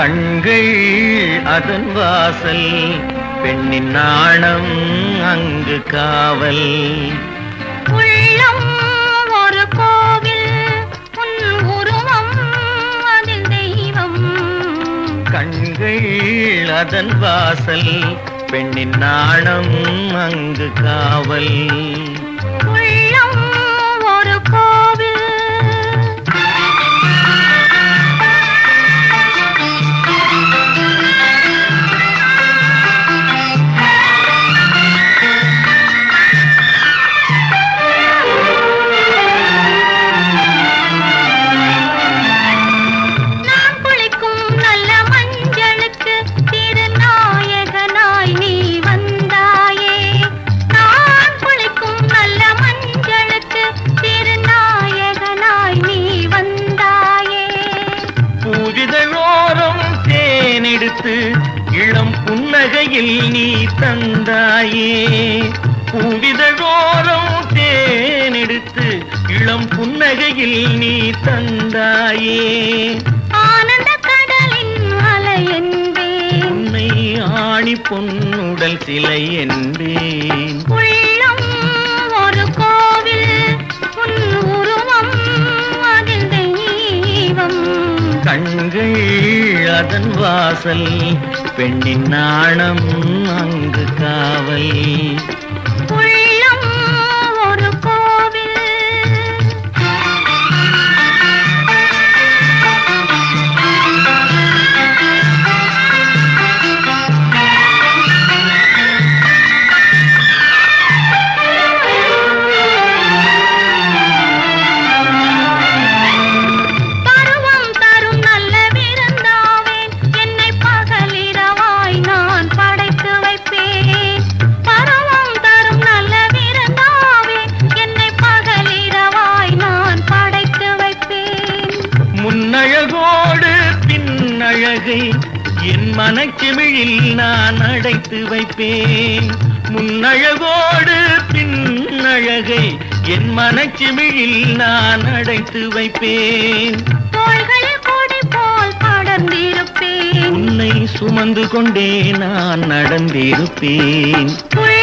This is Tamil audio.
கண்கள் அதன் வாசல் பெண்ணின் நாணம் அங்கு காவல் உள்ளம் ஒரு கோவில் உன் உருவம் அதில் தெய்வம் கண்கள் அதன் வாசல் பெண்ணின் நாணம் அங்கு காவல் உள்ளம் ஒரு கோவில் நான் குளிக்கும் நல்ல மஞ்சளுக்கு திருநாயகனாய் நீ வந்தாயே நான் குளிக்கும் நல்ல மஞ்சளுக்கு திருநாயகனாய் நீ வந்தாயே பூவிதழோரம் தேனெடுத்து இளம் புன்னகையில் நீ தந்தாயே பூவிதழோரம் தேனெடுத்து இளம் புன்னகையில் நீ தந்தாயே ஆனந்த கடலின் அலை என்பேன் உன்னை ஆணி பொன்னுடல் சிலை என்பேன் உள்ளம் ஒரு கோவில் உன் உருவம் அதில் தெய்வம் கண்கள் அதன் வாசல் பெண்ணின் நாணம் அங்கு காவல் உள்ளம் ஒரு கோவில் பருவம் தரும் நல்ல விருந்தாவேன் என்னை பகலிரவாய் நான் படைத்து வைப்பேன் பருவம் தரும் நல்ல விருந்தாவேன் என்னை பகலிரவாய் நான் படைத்து வைப்பேன் முன்னழகோடு பின்னழகை என் மனக்கிமிழில் நான் அடைத்து வைப்பேன் முன்னழகோடு பின்னழகை என் மனக்கிமிழில் நான் அடைத்து வைப்பேன் தோள்களில் கொடி போல் படர்ந்திருப்பேன் உன்னை சுமந்து கொண்டே நான் நடந்திருப்பேன் உள்ள